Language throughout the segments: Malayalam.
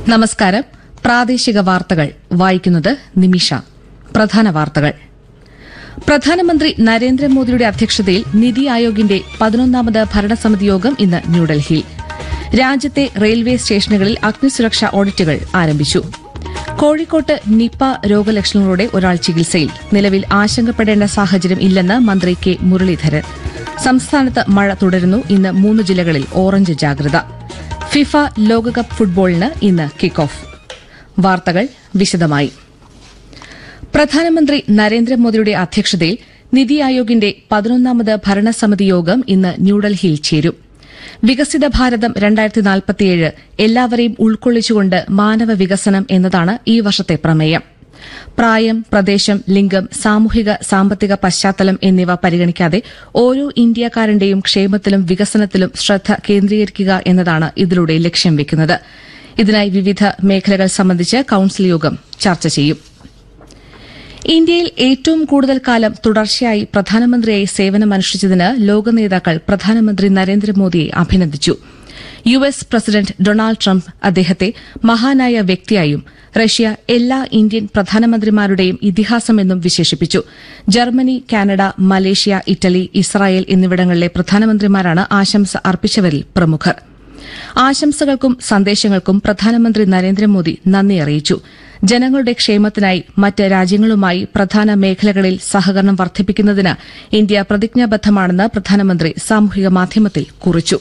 നമസ്കാരം പ്രാദേശിക വാർത്തകൾ വായിക്കുന്നത് നിമിഷ പ്രധാന വാർത്തകൾ പ്രധാനമന്ത്രി നരേന്ദ്രമോദിയുടെ അധ്യക്ഷതയിൽ നിതി ആയോഗിന്റെ പതിനൊന്നാമത് ഭരണസമിതി യോഗം ഇന്ന് ന്യൂഡൽഹിയിൽ രാജ്യത്തെ റെയിൽവേ സ്റ്റേഷനുകളിൽ അഗ്നിസുരക്ഷാ ഓഡിറ്റുകൾ ആരംഭിച്ചു കോഴിക്കോട്ട് നിപ രോഗലക്ഷണങ്ങളോടെ ഒരാൾ ചികിത്സയിൽ നിലവിൽ ആശങ്കപ്പെടേണ്ട സാഹചര്യം ഇല്ലെന്ന് മന്ത്രി കെ മുരളീധരൻ സംസ്ഥാനത്ത് മഴ തുടരുന്നു ഇന്ന് മൂന്ന് ജില്ലകളിൽ ഓറഞ്ച് ജാഗ്രത ഫിഫ ലോകകപ്പ് ഫുട്ബോളിന് ഇന്ന് കിക്ക് ഓഫ് വാർത്തകൾ വിശദമായി പ്രധാനമന്ത്രി നരേന്ദ്രമോദിയുടെ അധ്യക്ഷതയിൽ നിതി ആയോഗിന്റെ പതിനൊന്നാമത് ഭരണസമിതി യോഗം ഇന്ന് ന്യൂഡൽഹിയിൽ ചേരും വികസിത ഭാരതം രണ്ടായിരത്തി നാൽപ്പത്തിയേഴ് എല്ലാവരെയും ഉൾക്കൊള്ളിച്ചുകൊണ്ട് മാനവ വികസനം എന്നതാണ് ഈ വർഷത്തെ പ്രമേയം പ്രായം പ്രദേശം ലിംഗം സാമൂഹിക സാമ്പത്തിക പശ്ചാത്തലം എന്നിവ പരിഗണിക്കാതെ ഓരോ ഇന്ത്യക്കാരന്റെയും ക്ഷേമത്തിലും വികസനത്തിലും ശ്രദ്ധ കേന്ദ്രീകരിക്കുക എന്നതാണ് ഇതിലൂടെ ലക്ഷ്യം വെക്കുന്നത് ഇതിനായി വിവിധ മേഖലകൾ സംബന്ധിച്ച് കൌൺസിൽ യോഗം ചർച്ച ചെയ്യും ഇന്ത്യയിൽ ഏറ്റവും കൂടുതൽ കാലം തുടർച്ചയായി പ്രധാനമന്ത്രിയായി സേവനമനുഷ്ഠിച്ചതിന് ലോക നേതാക്കൾ പ്രധാനമന്ത്രി നരേന്ദ്രമോദിയെ അഭിനന്ദിച്ചു U S president Donald Trump അദ്ദേഹത്തെ മഹാനായ വ്യക്തിയായും റഷ്യ എല്ലാ ഇന്ത്യൻ പ്രധാനമന്ത്രിമാരുടെയും ഇതിഹാസമെന്നും വിശേഷിപ്പിച്ചു Germany Canada Malaysia Italy Israel എന്നിവിടങ്ങളിലെ പ്രധാനമന്ത്രിമാരാണ് ആശംസ അർപ്പിച്ചവരിൽ പ്രമുഖർ ആശംസകൾക്കും സന്ദേശങ്ങൾക്കും പ്രധാനമന്ത്രി നരേന്ദ്രമോദി നന്ദി അറിയിച്ചു ജനങ്ങളുടെ ക്ഷേമത്തിനായി മറ്റ് രാജ്യങ്ങളുമായി പ്രധാന മേഖലകളിൽ സഹകരണം വർദ്ധിപ്പിക്കുന്നതിന് ഇന്ത്യ പ്രതിജ്ഞാബദ്ധമാണെന്ന് പ്രധാനമന്ത്രി സാമൂഹിക മാധ്യമത്തിൽ കുറിച്ചു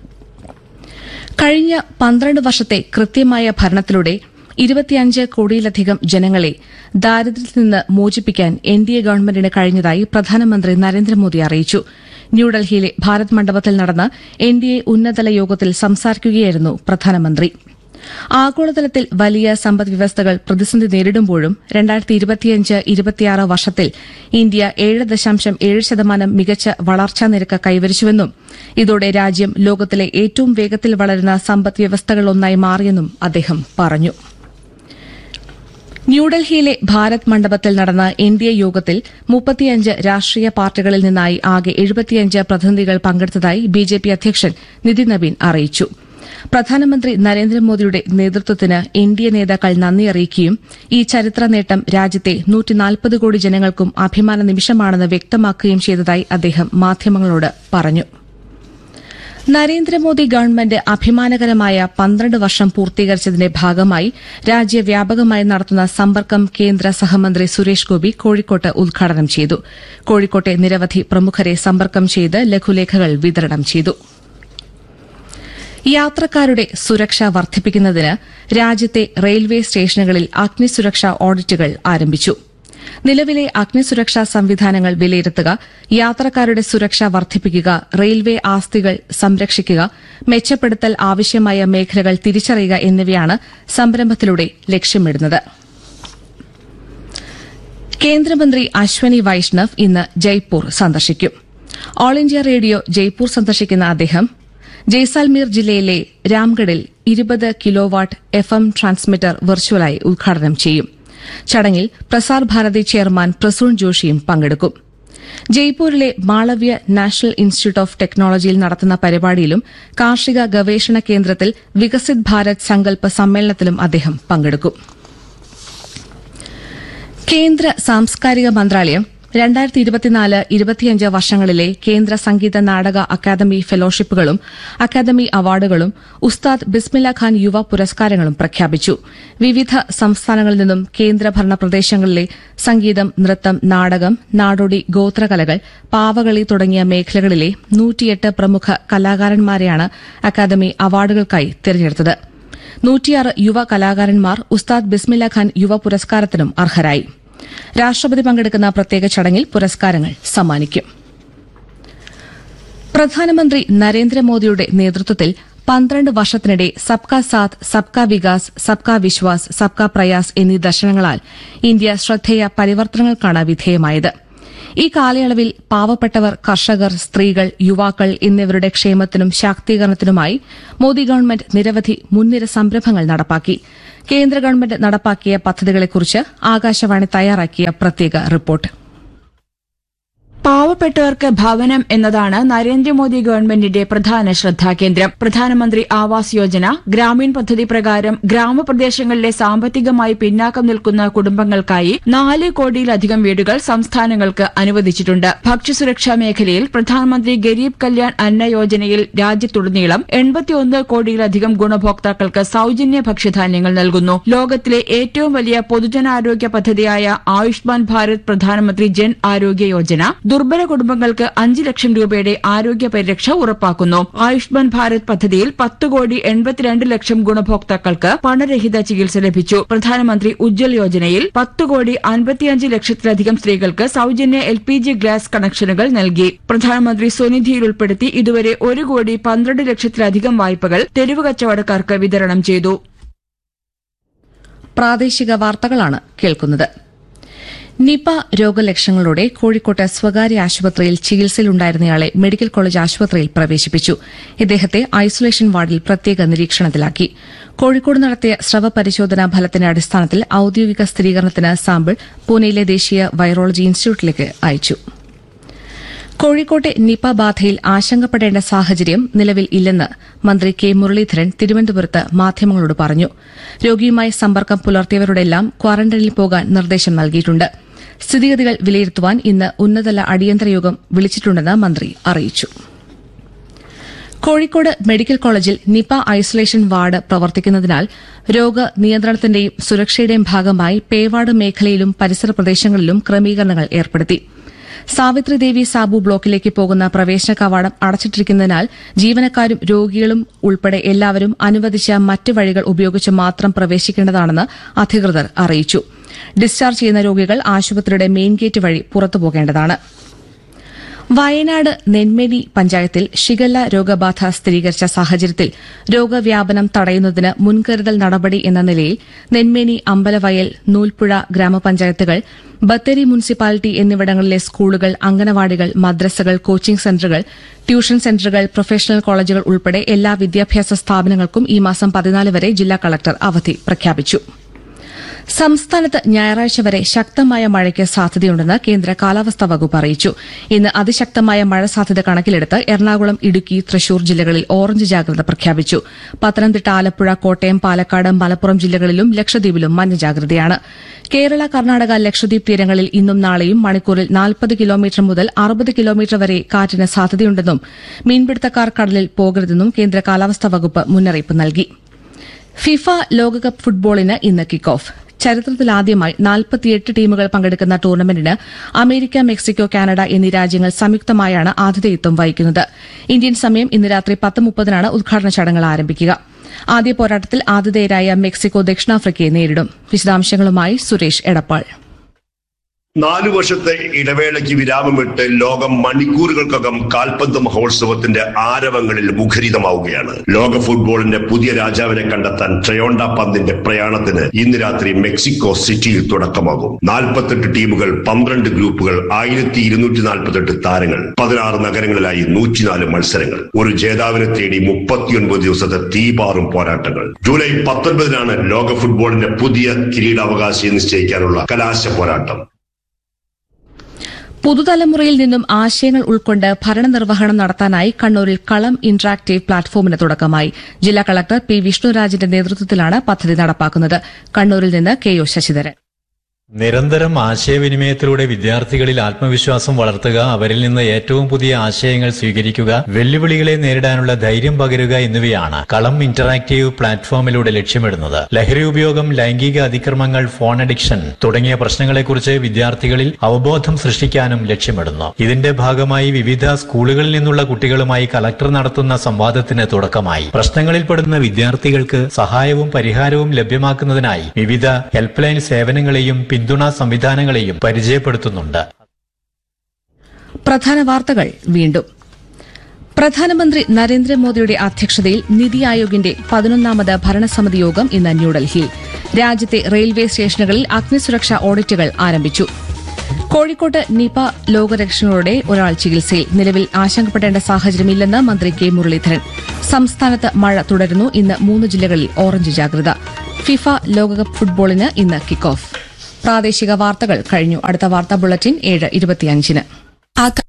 കഴിഞ്ഞ പന്ത്രണ്ട് വർഷത്തെ കൃത്യമായ ഭരണത്തിലൂടെ ഇരുപത്തിയഞ്ച് കോടിയിലധികം ജനങ്ങളെ ദാരിദ്ര്യത്തിൽ നിന്ന് മോചിപ്പിക്കാൻ എൻ ഡി എ ഗവൺമെന്റിന് കഴിഞ്ഞതായി പ്രധാനമന്ത്രി നരേന്ദ്രമോദി അറിയിച്ചു ന്യൂഡൽഹിയിലെ ഭാരത് മണ്ഡപത്തിൽ നടന്ന എൻ ഡി എ ഉന്നതതല യോഗത്തിൽ സംസാരിക്കുകയായിരുന്നു പ്രധാനമന്ത്രി ആഗോളതലത്തിൽ വലിയ സമ്പദ്വ്യവസ്ഥകൾ പ്രതിസന്ധി നേരിടുമ്പോഴും രണ്ടായിരത്തി ഇരുപത്തിയഞ്ച് ഇരുപത്തിയാറ് വർഷത്തിൽ ഇന്ത്യ ഏഴ് ദശാംശം ഏഴ് ശതമാനം മികച്ച വളർച്ചാ നിരക്ക് കൈവരിച്ചുവെന്നും ഇതോടെ രാജ്യം ലോകത്തിലെ ഏറ്റവും വേഗത്തിൽ വളരുന്ന സമ്പദ്വ്യവസ്ഥകളിലൊന്നായി മാറിയെന്നും അദ്ദേഹം പറഞ്ഞു ന്യൂഡൽഹിയിലെ ഭാരത് മണ്ഡപത്തിൽ നടന്ന എൻ ഡി എ യോഗത്തിൽ മുപ്പത്തിയഞ്ച് രാഷ്ട്രീയ പാർട്ടികളിൽ നിന്നായി ആകെ എഴുപത്തിയഞ്ച് പ്രതിനിധികൾ പങ്കെടുത്തതായി ബിജെപി അധ്യക്ഷൻ നിതിൻ നബീൻ അറിയിച്ചു പ്രധാനമന്ത്രി നരേന്ദ്രമോദിയുടെ നേതൃത്വത്തിന് എൻ ഡി എ നേതാക്കൾ നന്ദി അറിയിക്കുകയും ഈ ചരിത്ര നേട്ടം രാജ്യത്തെ നൂറ്റിനാൽപ്പത് കോടി ജനങ്ങൾക്കും അഭിമാന നിമിഷമാണെന്ന് വ്യക്തമാക്കുകയും ചെയ്തതായി അദ്ദേഹം മാധ്യമങ്ങളോട് പറഞ്ഞു നരേന്ദ്രമോദി ഗവൺമെന്റ് അഭിമാനകരമായ പന്ത്രണ്ട് വർഷം പൂർത്തീകരിച്ചതിന്റെ ഭാഗമായി രാജ്യവ്യാപകമായി നടത്തുന്ന സമ്പർക്കം കേന്ദ്ര സഹമന്ത്രി സുരേഷ് ഗോപി കോഴിക്കോട്ട് ഉദ്ഘാടനം ചെയ്തു കോഴിക്കോട്ടെ നിരവധി പ്രമുഖരെ സമ്പർക്കം ചെയ്ത് ലഘുലേഖകൾ വിതരണം ചെയ്തു യാത്രക്കാരുടെ സുരക്ഷ വർദ്ധിപ്പിക്കുന്നതിന് രാജ്യത്തെ റെയിൽവേ സ്റ്റേഷനുകളിൽ അഗ്നിസുരക്ഷാ ഓഡിറ്റുകൾ ആരംഭിച്ചു നിലവിലെ അഗ്നിസുരക്ഷാ സംവിധാനങ്ങൾ വിലയിരുത്തുക യാത്രക്കാരുടെ സുരക്ഷ വർദ്ധിപ്പിക്കുക റെയിൽവേ ആസ്തികൾ സംരക്ഷിക്കുക മെച്ചപ്പെടുത്തൽ ആവശ്യമായ മേഖലകൾ തിരിച്ചറിയുക എന്നിവയാണ് സംരംഭത്തിലൂടെ ലക്ഷ്യമിടുന്നത് കേന്ദ്രമന്ത്രി അശ്വനി വൈഷ്ണവ് ഇന്ന് ജയ്പൂർ സന്ദർശിക്കും ഓൾ ഇന്ത്യ റേഡിയോ ജയ്പൂർ സന്ദർശിക്കുന്ന അദ്ദേഹം ജയ്സാൽമീർ ജില്ലയിലെ രാംഗഡിൽ ഇരുപത് കിലോവാട്ട് എഫ് എം ട്രാൻസ്മിറ്റർ വെർച്വലായി ഉദ്ഘാടനം ചെയ്യും ചടങ്ങിൽ പ്രസാർ ഭാരതി ചെയർമാൻ പ്രസൂൺ ജോഷിയും പങ്കെടുക്കും ജയ്പൂരിലെ മാളവ്യ നാഷണൽ ഇൻസ്റ്റിറ്റ്യൂട്ട് ഓഫ് ടെക്നോളജിയിൽ നടത്തുന്ന പരിപാടിയിലും കാർഷിക ഗവേഷണ കേന്ദ്രത്തിൽ വികസിത് ഭാരത് സങ്കല്പ സമ്മേളനത്തിലും അദ്ദേഹം പങ്കെടുക്കും കേന്ദ്ര സാംസ്കാരിക മന്ത്രാലയം രണ്ടായിരത്തി ഇരുപത്തിനാല് ഇരുപത്തിയഞ്ച് വർഷങ്ങളിലെ കേന്ദ്ര സംഗീത നാടക അക്കാദമി ഫെലോഷിപ്പുകളും അക്കാദമി അവാർഡുകളും ഉസ്താദ് ബിസ്മില്ല ഖാൻ യുവ പുരസ്കാരങ്ങളും പ്രഖ്യാപിച്ചു വിവിധ സംസ്ഥാനങ്ങളിൽ നിന്നും കേന്ദ്രഭരണ പ്രദേശങ്ങളിലെ സംഗീതം നൃത്തം നാടകം നാടോടി ഗോത്രകലകൾ പാവകളി തുടങ്ങിയ മേഖലകളിലെ നൂറ്റിയെട്ട് പ്രമുഖ കലാകാരന്മാരെയാണ് അക്കാദമി അവാർഡുകൾക്കായി തിരഞ്ഞെടുത്തത് നൂറ്റിയാറ് യുവ കലാകാരന്മാർ ഉസ്താദ് ബിസ്മില്ല ഖാൻ യുവ പുരസ്കാരത്തിനും അർഹരായി രാഷ്ട്രപതി പങ്കെടുക്കുന്ന പ്രത്യേക ചടങ്ങിൽ പുരസ്കാരങ്ങൾ സമ്മാനിക്കും പ്രധാനമന്ത്രി നരേന്ദ്രമോദിയുടെ നേതൃത്വത്തിൽ പന്ത്രണ്ട് വർഷത്തിനിടെ സബ്കാ സാത്ത് സബ്കാ വികാസ് സബ്കാ വിശ്വാസ് സബ്കാ പ്രയാസ് എന്നീ ദർശനങ്ങളാൽ ഇന്ത്യ ശ്രദ്ധേയ പരിവർത്തനങ്ങൾക്കാണ് വിധേയമായത് ഈ കാലയളവിൽ പാവപ്പെട്ടവർ കർഷകർ സ്ത്രീകൾ യുവാക്കൾ എന്നിവരുടെ ക്ഷേമത്തിനും ശാക്തീകരണത്തിനുമായി മോദി ഗവൺമെന്റ് നിരവധി മുൻനിര സംരംഭങ്ങൾ നടപ്പാക്കി കേന്ദ്ര ഗവൺമെന്റ് നടപ്പാക്കിയ പദ്ധതികളെക്കുറിച്ച് ആകാശവാണി തയ്യാറാക്കിയ പ്രത്യേക റിപ്പോർട്ട് പാവപ്പെട്ടവർക്ക് ഭവനം എന്നതാണ് നരേന്ദ്രമോദി ഗവൺമെന്റിന്റെ പ്രധാന ശ്രദ്ധാകേന്ദ്രം പ്രധാനമന്ത്രി ആവാസ് യോജന ഗ്രാമീൺ പദ്ധതി പ്രകാരം ഗ്രാമപ്രദേശങ്ങളിലെ സാമ്പത്തികമായി പിന്നാക്കം നിൽക്കുന്ന കുടുംബങ്ങൾക്കായി നാല് കോടിയിലധികം വീടുകൾ സംസ്ഥാനങ്ങൾക്ക് അനുവദിച്ചിട്ടുണ്ട് ഭക്ഷ്യസുരക്ഷാ മേഖലയിൽ പ്രധാനമന്ത്രി ഗരീബ് കല്യാൺ അന്ന യോജനയിൽ രാജ്യത്തുടനീളം എൺപത്തിയൊന്ന് കോടിയിലധികം ഗുണഭോക്താക്കൾക്ക് സൌജന്യ ഭക്ഷ്യധാന്യങ്ങൾ നൽകുന്നു ലോകത്തിലെ ഏറ്റവും വലിയ പൊതുജനാരോഗ്യ പദ്ധതിയായ ആയുഷ്മാൻ ഭാരത് പ്രധാനമന്ത്രി ജൻ ആരോഗ്യ യോജന ദുർബല കുടുംബങ്ങൾക്ക് അഞ്ച് ലക്ഷം രൂപയുടെ ആരോഗ്യ പരിരക്ഷ ഉറപ്പാക്കുന്നു ആയുഷ്മാൻ ഭാരത് പദ്ധതിയിൽ പത്ത് കോടി എൺപത്തിരണ്ട് ലക്ഷം ഗുണഭോക്താക്കൾക്ക് പണരഹിത ചികിത്സ ലഭിച്ചു പ്രധാനമന്ത്രി ഉജ്ജ്വൽ യോജനയിൽ പത്ത് കോടി അൻപത്തിയഞ്ച് ലക്ഷത്തിലധികം സ്ത്രീകൾക്ക് സൌജന്യ എൽ പി ജി ഗ്യാസ് കണക്ഷനുകൾ നൽകി പ്രധാനമന്ത്രി സ്വനിധിയിൽ ഉൾപ്പെടുത്തി ഇതുവരെ ഒരു കോടി പന്ത്രണ്ട് ലക്ഷത്തിലധികം വായ്പകൾ തെരുവ് കച്ചവടക്കാർക്ക് വിതരണം ചെയ്തു പ്രാദേശിക വാർത്തകളാണ് കേൾക്കുന്നത് നിപ രോഗലക്ഷണങ്ങളോടെ കോഴിക്കോട്ട് സ്വകാര്യ ആശുപത്രിയിൽ ചികിത്സയിലുണ്ടായിരുന്നയാളെ മെഡിക്കൽ കോളേജ് ആശുപത്രിയിൽ പ്രവേശിപ്പിച്ചു ഇദ്ദേഹത്തെ ഐസൊലേഷൻ വാർഡിൽ പ്രത്യേക നിരീക്ഷണത്തിലാക്കി കോഴിക്കോട് നടത്തിയ സ്രവ പരിശോധനാ ഫലത്തിന്റെ അടിസ്ഥാനത്തിൽ ഔദ്യോഗിക സ്ഥിരീകരണത്തിന് സാമ്പിൾ പൂനെയിലെ ദേശീയ വൈറോളജി ഇൻസ്റ്റിറ്റ്യൂട്ടിലേക്ക് അയച്ചു കോഴിക്കോട്ടെ നിപ ബാധയിൽ ആശങ്കപ്പെടേണ്ട സാഹചര്യം നിലവിൽ ഇല്ലെന്ന് മന്ത്രി കെ മുരളീധരൻ തിരുവനന്തപുരത്ത് മാധ്യമങ്ങളോട് പറഞ്ഞു രോഗിയുമായി സമ്പർക്കം പുലർത്തിയവരോടെല്ലാം ക്വാറന്റൈനിൽ പോകാൻ നിർദ്ദേശം നൽകിയിട്ടുണ്ട് സ്ഥിതിഗതികൾ വിലയിരുത്തുവാൻ ഇന്ന് ഉന്നതതല അടിയന്തര യോഗം വിളിച്ചിട്ടുണ്ടെന്ന് മന്ത്രി അറിയിച്ചു കോഴിക്കോട് മെഡിക്കൽ കോളേജിൽ നിപ ഐസൊലേഷൻ വാർഡ് പ്രവർത്തിക്കുന്നതിനാൽ രോഗനിയന്ത്രണത്തിന്റെയും സുരക്ഷയുടെയും ഭാഗമായി പേവാർഡ് മേഖലയിലും പരിസര പ്രദേശങ്ങളിലും ക്രമീകരണങ്ങൾ ഏർപ്പെടുത്തി സാവിത്രി ദേവി സാബു ബ്ലോക്കിലേക്ക് പോകുന്ന പ്രവേശന കവാടം അടച്ചിട്ടിരിക്കുന്നതിനാൽ ജീവനക്കാരും രോഗികളും ഉൾപ്പെടെ എല്ലാവരും അനുവദിച്ച മറ്റ് വഴികൾ ഉപയോഗിച്ച് മാത്രം പ്രവേശിക്കേണ്ടതാണെന്ന് അധികൃതർ അറിയിച്ചു ഡിസ്ചാർജ് ചെയ്യുന്ന രോഗികൾ ആശുപത്രിയുടെ മെയിൻ ഗേറ്റ് വഴി പുറത്തുപോകേണ്ടതാണ് വയനാട് നെന്മേനി പഞ്ചായത്തിൽ ഷിഗല്ല രോഗബാധ സ്ഥിരീകരിച്ച സാഹചര്യത്തിൽ രോഗവ്യാപനം തടയുന്നതിന് മുൻകരുതൽ നടപടി എന്ന നിലയിൽ നെന്മേനി അമ്പലവയൽ നൂൽപ്പുഴ ഗ്രാമപഞ്ചായത്തുകൾ ബത്തേരി മുനിസിപ്പാലിറ്റി എന്നിവിടങ്ങളിലെ സ്കൂളുകൾ അംഗനവാടികൾ മദ്രസകൾ കോച്ചിംഗ് സെന്ററുകൾ ട്യൂഷൻ സെന്ററുകൾ പ്രൊഫഷണൽ കോളേജുകൾ ഉൾപ്പെടെ എല്ലാ വിദ്യാഭ്യാസ സ്ഥാപനങ്ങൾക്കും ഈ മാസം പതിനാല് വരെ ജില്ലാ കളക്ടർ അവധി പ്രഖ്യാപിച്ചു സംസ്ഥാനത്ത് ഞായറാഴ്ച വരെ ശക്തമായ മഴയ്ക്ക് സാധ്യതയുണ്ടെന്ന് കേന്ദ്ര കാലാവസ്ഥാ വകുപ്പ് അറിയിച്ചു ഇന്ന് അതിശക്തമായ മഴ സാധ്യത കണക്കിലെടുത്ത് എറണാകുളം ഇടുക്കി തൃശൂർ ജില്ലകളിൽ ഓറഞ്ച് ജാഗ്രത പ്രഖ്യാപിച്ചു പത്തനംതിട്ട ആലപ്പുഴ കോട്ടയം പാലക്കാട് മലപ്പുറം ജില്ലകളിലും ലക്ഷദ്വീപിലും മഞ്ഞ ജാഗ്രതയാണ് കേരള കർണാടക ലക്ഷദ്വീപ് തീരങ്ങളിൽ ഇന്നും നാളെയും മണിക്കൂറിൽ നാൽപ്പത് കിലോമീറ്റർ മുതൽ അറുപത് കിലോമീറ്റർ വരെ കാറ്റിന് സാധ്യതയുണ്ടെന്നും മീൻപിടുത്തക്കാർ കടലിൽ പോകരുതെന്നും കേന്ദ്ര കാലാവസ്ഥാ വകുപ്പ് മുന്നറിയിപ്പ് നൽകി ഫിഫ ലോകകപ്പ് ഫുട്ബോളിന് ഇന്ന് കിക്ക് ഓഫ് ചരിത്രത്തിലാദ്യമായി നാൽപ്പത്തിയെട്ട് ടീമുകൾ പങ്കെടുക്കുന്ന ടൂർണമെന്റിന് അമേരിക്ക മെക്സിക്കോ കാനഡ എന്നീ രാജ്യങ്ങൾ സംയുക്തമായാണ് ആതിഥേയത്വം വഹിക്കുന്നത് ഇന്ത്യൻ സമയം ഇന്ന് രാത്രി പത്ത് മുപ്പതിനാണ് ഉദ്ഘാടന ചടങ്ങുകൾ ആരംഭിക്കുക ആദ്യ പോരാട്ടത്തിൽ ആതിഥേയരായ മെക്സിക്കോ ദക്ഷിണാഫ്രിക്കയെ നേരിടും വിശദാംശങ്ങളുമായി സുരേഷ് എടപ്പാൾ നാലു വർഷത്തെ ഇടവേളയ്ക്ക് വിരാമമിട്ട് ലോകം മണിക്കൂറുകൾക്കകം കാൽപന്ത് മഹോത്സവത്തിന്റെ ആരവങ്ങളിൽ മുഖരിതമാവുകയാണ് ലോക ഫുട്ബോളിന്റെ പുതിയ രാജാവിനെ കണ്ടെത്താൻ ട്രയോണ്ട പന്തിന്റെ പ്രയാണത്തിന് ഇന്ന് രാത്രി മെക്സിക്കോ സിറ്റിയിൽ തുടക്കമാകും നാൽപ്പത്തെട്ട് ടീമുകൾ പന്ത്രണ്ട് ഗ്രൂപ്പുകൾ ആയിരത്തി ഇരുന്നൂറ്റി നാൽപ്പത്തെട്ട് താരങ്ങൾ പതിനാറ് നഗരങ്ങളിലായി നൂറ്റിനാല് മത്സരങ്ങൾ ഒരു ജേതാവിനെ തേടി മുപ്പത്തിയൊൻപത് ദിവസത്തെ തീപാറും പോരാട്ടങ്ങൾ ജൂലൈ പത്തൊൻപതിനാണ് ലോക ഫുട്ബോളിന്റെ പുതിയ കിരീടാവകാശിയെ നിശ്ചയിക്കാനുള്ള കലാശ പോരാട്ടം പുതുതലമുറയിൽ നിന്നും ആശയങ്ങൾ ഉൾക്കൊണ്ട് ഭരണനിർവഹണം നടത്താനായി കണ്ണൂരിൽ കളം ഇന്ററാക്ടീവ് പ്ലാറ്റ്ഫോമിന് തുടക്കമായി ജില്ലാ കളക്ടർ പി വിഷ്ണുരാജിന്റെ നേതൃത്വത്തിലാണ് പദ്ധതി നടപ്പാക്കുന്നത് കണ്ണൂരിൽ നിന്ന് കെ ഒ ശശിധരൻ നിരന്തരം ആശയവിനിമയത്തിലൂടെ വിദ്യാർത്ഥികളിൽ ആത്മവിശ്വാസം വളർത്തുക അവരിൽ നിന്ന് ഏറ്റവും പുതിയ ആശയങ്ങൾ സ്വീകരിക്കുക വെല്ലുവിളികളെ നേരിടാനുള്ള ധൈര്യം പകരുക എന്നിവയാണ് കളം ഇന്ററാക്റ്റീവ് പ്ലാറ്റ്ഫോമിലൂടെ ലക്ഷ്യമിടുന്നത് ലഹരി ഉപയോഗം ലൈംഗിക അതിക്രമങ്ങൾ ഫോൺ അഡിക്ഷൻ തുടങ്ങിയ പ്രശ്നങ്ങളെക്കുറിച്ച് വിദ്യാർത്ഥികളിൽ അവബോധം സൃഷ്ടിക്കാനും ലക്ഷ്യമിടുന്നു ഇതിന്റെ ഭാഗമായി വിവിധ സ്കൂളുകളിൽ നിന്നുള്ള കുട്ടികളുമായി കലക്ടർ നടത്തുന്ന സംവാദത്തിന് തുടക്കമായി പ്രശ്നങ്ങളിൽപ്പെടുന്ന വിദ്യാർത്ഥികൾക്ക് സഹായവും പരിഹാരവും ലഭ്യമാക്കുന്നതിനായി വിവിധ ഹെൽപ്പ് ലൈൻ സേവനങ്ങളെയും പിന്തുണാ സംവിധാനങ്ങളെയും പരിചയപ്പെടുത്തുന്നുണ്ട് പ്രധാന വാർത്തകൾ വീണ്ടും പ്രധാനമന്ത്രി നരേന്ദ്രമോദിയുടെ അധ്യക്ഷതയിൽ നിതി ആയോഗിന്റെ പതിനൊന്നാമത് ഭരണസമിതി യോഗം ഇന്ന് ന്യൂഡൽഹിയിൽ രാജ്യത്തെ റെയിൽവേ സ്റ്റേഷനുകളിൽ അഗ്നിസുരക്ഷാ ഓഡിറ്റുകൾ ആരംഭിച്ചു കോഴിക്കോട്ട് നിപ ലോകരക്ഷണങ്ങളോടെ ഒരാൾ ചികിത്സയിൽ നിലവിൽ ആശങ്കപ്പെടേണ്ട സാഹചര്യമില്ലെന്ന് മന്ത്രി കെ മുരളീധരൻ സംസ്ഥാനത്ത് മഴ തുടരുന്നു ഇന്ന് മൂന്ന് ജില്ലകളിൽ ഓറഞ്ച് ജാഗ്രത ഫിഫ ലോകകപ്പ് ഫുട്ബോളിന് ഇന്ന് കിക്ക് ഓഫ് പ്രാദേശിക വാർത്തകൾ കഴിഞ്ഞു അടുത്ത വാർത്താ ബുള്ളറ്റിൻ ഏഴ് ഇരുപത്തിയഞ്ചിന് ആക-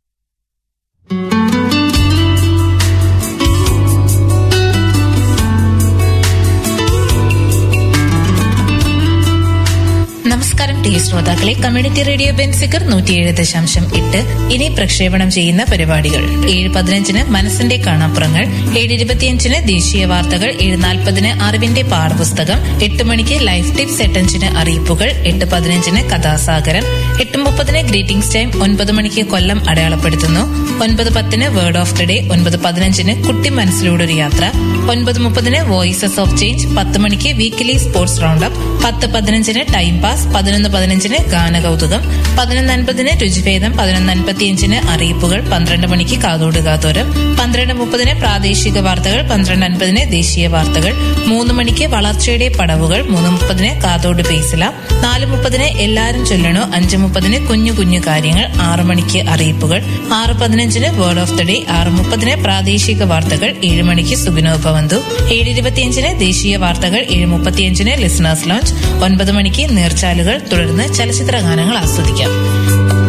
നമസ്കാരം ടി ശ്രോതാക്കളെ കമ്മ്യൂണിറ്റി റേഡിയോ ബെൻസിക്കർ നൂറ്റിയേഴ് ദശാംശം എട്ട് ഇനി പ്രക്ഷേപണം ചെയ്യുന്ന പരിപാടികൾ ഏഴ് പതിനഞ്ചിന് മനസ്സിന്റെ കാണാപ്പുറങ്ങൾ ഏഴ് ഇരുപത്തിയഞ്ചിന് ദേശീയ വാർത്തകൾ ഏഴ് നാൽപ്പതിന് അറിവിന്റെ പാഠപുസ്തകം എട്ട് മണിക്ക് ലൈഫ് ടിപ്സ് എട്ടഞ്ചിന് അറിയിപ്പുകൾ എട്ട് പതിനഞ്ചിന് കഥാസാഗരം എട്ട് മുപ്പതിന് ഗ്രീറ്റിംഗ്സ് ടൈം ഒൻപത് മണിക്ക് കൊല്ലം അടയാളപ്പെടുത്തുന്നു ഒൻപത് പത്തിന് വേർഡ് ഓഫ് ദി ഡേ ഒൻപത് പതിനഞ്ചിന് കുട്ടി മനസ്സിലൂടെ ഒരു യാത്ര ഒൻപത് മുപ്പതിന് വോയിസസ് ഓഫ് ചേഞ്ച് പത്ത് മണിക്ക് വീക്കിലി സ്പോർട്സ് റൗണ്ട് അപ്പ് പത്ത് പതിനഞ്ചിന് ടൈം പാസ് പതിനൊന്ന് പതിനഞ്ചിന് ഗാനകൗതുകം പതിനൊന്ന് അൻപതിന് രുചിഭേദം പതിനൊന്ന് അൻപത്തിയഞ്ചിന് അറിയിപ്പുകൾ പന്ത്രണ്ട് മണിക്ക് കാതോട് കാതോരം പന്ത്രണ്ട് മുപ്പതിന് പ്രാദേശിക വാർത്തകൾ പന്ത്രണ്ട് അൻപതിന് ദേശീയ വാർത്തകൾ മൂന്ന് മണിക്ക് വളർച്ചയുടെ പടവുകൾ മൂന്ന് മുപ്പതിന് കാതോട് പേസില നാല് മുപ്പതിന് എല്ലാരും ചൊല്ലണോ അഞ്ച് മുപ്പതിന് കുഞ്ഞു കുഞ്ഞു കാര്യങ്ങൾ ആറ് മണിക്ക് അറിയിപ്പുകൾ ആറ് പതിനഞ്ചിന് വേർഡ് ഓഫ് ദി ഡേ ആറ് മുപ്പതിന് പ്രാദേശിക വാർത്തകൾ ഏഴ് മണിക്ക് സുബിനോ ഭവന്തു ഏഴ് ഇരുപത്തിയഞ്ചിന് ദേശീയ വാർത്തകൾ ഏഴ് മുപ്പത്തിയഞ്ചിന് ലിസണേഴ്സ് ലോഞ്ച് ഒൻപത് മണിക്ക് നീർച്ചാലുകൾ തുടർന്ന് ചലച്ചിത്ര ഗാനങ്ങൾ ആസ്വദിക്കാം